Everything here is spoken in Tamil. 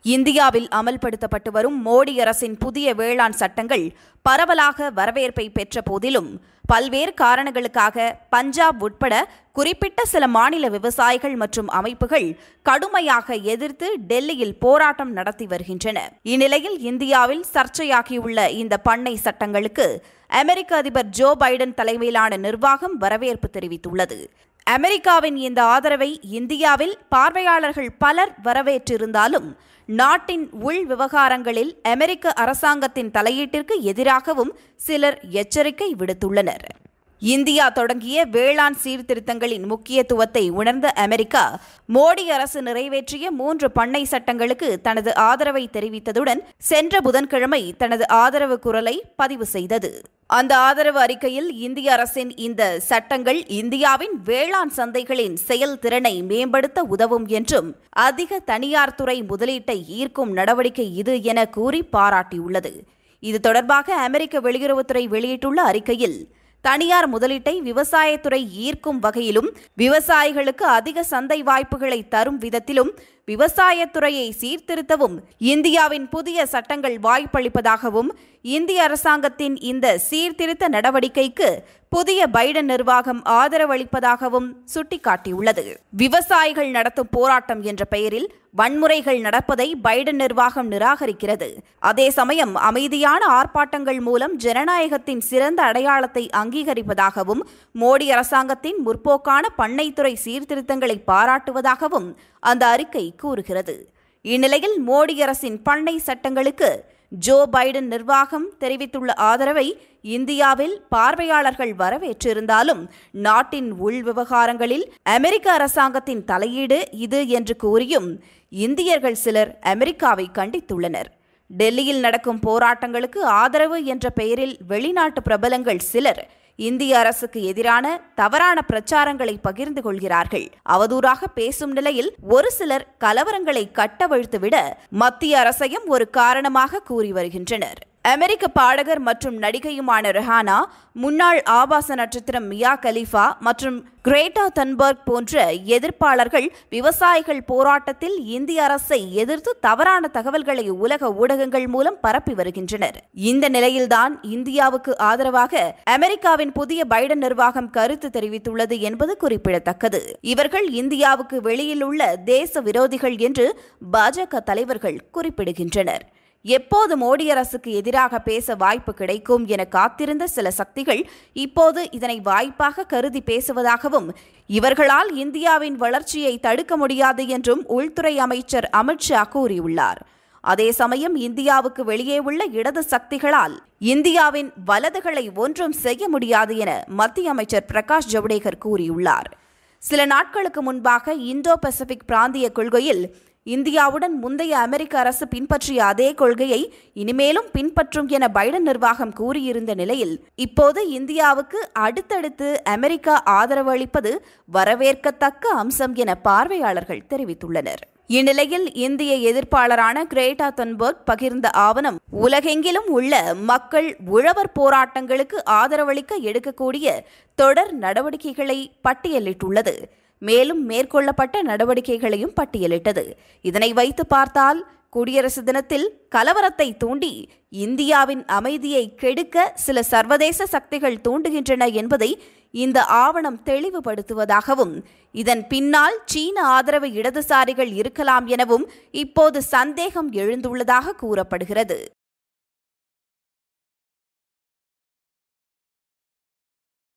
இந்தியாவில் அமல்படுத்தப்பட்டு வரும் மோடி அரசின் புதிய வேளாண் சட்டங்கள் பரவலாக வரவேற்பை பெற்ற போதிலும் பல்வேறு காரணங்களுக்காக பஞ்சாப் உட்பட குறிப்பிட்ட சில மாநில விவசாயிகள் மற்றும் அமைப்புகள் கடுமையாக எதிர்த்து டெல்லியில் போராட்டம் நடத்தி வருகின்றன இந்நிலையில் இந்தியாவில் சர்ச்சையாகியுள்ள இந்த பண்ணை சட்டங்களுக்கு அமெரிக்க அதிபர் ஜோ பைடன் தலைமையிலான நிர்வாகம் வரவேற்பு தெரிவித்துள்ளது அமெரிக்காவின் இந்த ஆதரவை இந்தியாவில் பார்வையாளர்கள் பலர் வரவேற்றிருந்தாலும் நாட்டின் உள் விவகாரங்களில் அமெரிக்க அரசாங்கத்தின் தலையீட்டிற்கு எதிராகவும் சிலர் எச்சரிக்கை விடுத்துள்ளனர் இந்தியா தொடங்கிய வேளாண் சீர்திருத்தங்களின் முக்கியத்துவத்தை உணர்ந்த அமெரிக்கா மோடி அரசு நிறைவேற்றிய மூன்று பண்ணை சட்டங்களுக்கு தனது ஆதரவை தெரிவித்ததுடன் சென்ற புதன்கிழமை தனது ஆதரவு குரலை பதிவு செய்தது அந்த ஆதரவு அறிக்கையில் இந்திய அரசின் இந்த சட்டங்கள் இந்தியாவின் வேளாண் சந்தைகளின் செயல்திறனை மேம்படுத்த உதவும் என்றும் அதிக தனியார் துறை முதலீட்டை ஈர்க்கும் நடவடிக்கை இது என கூறி பாராட்டியுள்ளது இது தொடர்பாக அமெரிக்க வெளியுறவுத்துறை வெளியிட்டுள்ள அறிக்கையில் தனியார் முதலீட்டை விவசாயத்துறை ஈர்க்கும் வகையிலும் விவசாயிகளுக்கு அதிக சந்தை வாய்ப்புகளை தரும் விதத்திலும் விவசாயத்துறையை சீர்திருத்தவும் இந்தியாவின் புதிய சட்டங்கள் வாய்ப்பளிப்பதாகவும் இந்திய அரசாங்கத்தின் இந்த சீர்திருத்த நடவடிக்கைக்கு புதிய பைடன் நிர்வாகம் ஆதரவளிப்பதாகவும் சுட்டிக்காட்டியுள்ளது விவசாயிகள் நடத்தும் போராட்டம் என்ற பெயரில் வன்முறைகள் நடப்பதை பைடன் நிர்வாகம் நிராகரிக்கிறது அதே சமயம் அமைதியான ஆர்ப்பாட்டங்கள் மூலம் ஜனநாயகத்தின் சிறந்த அடையாளத்தை அங்கீகரிப்பதாகவும் மோடி அரசாங்கத்தின் முற்போக்கான பண்ணைத்துறை சீர்திருத்தங்களை பாராட்டுவதாகவும் அந்த அறிக்கை கூறுகிறது இந்நிலையில் மோடி அரசின் பண்ணை சட்டங்களுக்கு ஜோ பைடன் நிர்வாகம் தெரிவித்துள்ள ஆதரவை இந்தியாவில் பார்வையாளர்கள் வரவேற்றிருந்தாலும் நாட்டின் உள் விவகாரங்களில் அமெரிக்க அரசாங்கத்தின் தலையீடு இது என்று கூறியும் இந்தியர்கள் சிலர் அமெரிக்காவை கண்டித்துள்ளனர் டெல்லியில் நடக்கும் போராட்டங்களுக்கு ஆதரவு என்ற பெயரில் வெளிநாட்டு பிரபலங்கள் சிலர் இந்திய அரசுக்கு எதிரான தவறான பிரச்சாரங்களை பகிர்ந்து கொள்கிறார்கள் அவதூறாக பேசும் நிலையில் ஒரு சிலர் கலவரங்களை கட்டவிழ்த்துவிட மத்திய அரசையும் ஒரு காரணமாக கூறி வருகின்றனர் அமெரிக்க பாடகர் மற்றும் நடிகையுமான ரெஹானா முன்னாள் ஆபாச நட்சத்திரம் மியா கலீஃபா மற்றும் கிரேட்டா தன்பர்க் போன்ற எதிர்ப்பாளர்கள் விவசாயிகள் போராட்டத்தில் இந்திய அரசை எதிர்த்து தவறான தகவல்களை உலக ஊடகங்கள் மூலம் பரப்பி வருகின்றனர் இந்த நிலையில்தான் இந்தியாவுக்கு ஆதரவாக அமெரிக்காவின் புதிய பைடன் நிர்வாகம் கருத்து தெரிவித்துள்ளது என்பது குறிப்பிடத்தக்கது இவர்கள் இந்தியாவுக்கு வெளியில் உள்ள தேச விரோதிகள் என்று பாஜக தலைவர்கள் குறிப்பிடுகின்றனர் எப்போது மோடி அரசுக்கு எதிராக பேச வாய்ப்பு கிடைக்கும் என காத்திருந்த சில சக்திகள் இப்போது இதனை வாய்ப்பாக கருதி பேசுவதாகவும் இவர்களால் இந்தியாவின் வளர்ச்சியை தடுக்க முடியாது என்றும் உள்துறை அமைச்சர் அமித்ஷா கூறியுள்ளார் அதே சமயம் இந்தியாவுக்கு வெளியே உள்ள இடது சக்திகளால் இந்தியாவின் வலதுகளை ஒன்றும் செய்ய முடியாது என மத்திய அமைச்சர் பிரகாஷ் ஜவடேகர் கூறியுள்ளார் சில நாட்களுக்கு முன்பாக இந்தோ பசிபிக் பிராந்திய கொள்கையில் இந்தியாவுடன் முந்தைய அமெரிக்க அரசு பின்பற்றிய அதே கொள்கையை இனிமேலும் பின்பற்றும் என பைடன் நிர்வாகம் கூறியிருந்த நிலையில் இப்போது இந்தியாவுக்கு அடுத்தடுத்து அமெரிக்கா ஆதரவு அளிப்பது வரவேற்கத்தக்க அம்சம் என பார்வையாளர்கள் தெரிவித்துள்ளனர் இந்நிலையில் இந்திய எதிர்ப்பாளரான கிரேட்டா தன்பர்க் பகிர்ந்த ஆவணம் உலகெங்கிலும் உள்ள மக்கள் உழவர் போராட்டங்களுக்கு ஆதரவளிக்க எடுக்கக்கூடிய தொடர் நடவடிக்கைகளை பட்டியலிட்டுள்ளது மேலும் மேற்கொள்ளப்பட்ட நடவடிக்கைகளையும் பட்டியலிட்டது இதனை வைத்து பார்த்தால் குடியரசு தினத்தில் கலவரத்தை தூண்டி இந்தியாவின் அமைதியை கெடுக்க சில சர்வதேச சக்திகள் தூண்டுகின்றன என்பதை இந்த ஆவணம் தெளிவுபடுத்துவதாகவும் இதன் பின்னால் சீன ஆதரவு இடதுசாரிகள் இருக்கலாம் எனவும் இப்போது சந்தேகம் எழுந்துள்ளதாக கூறப்படுகிறது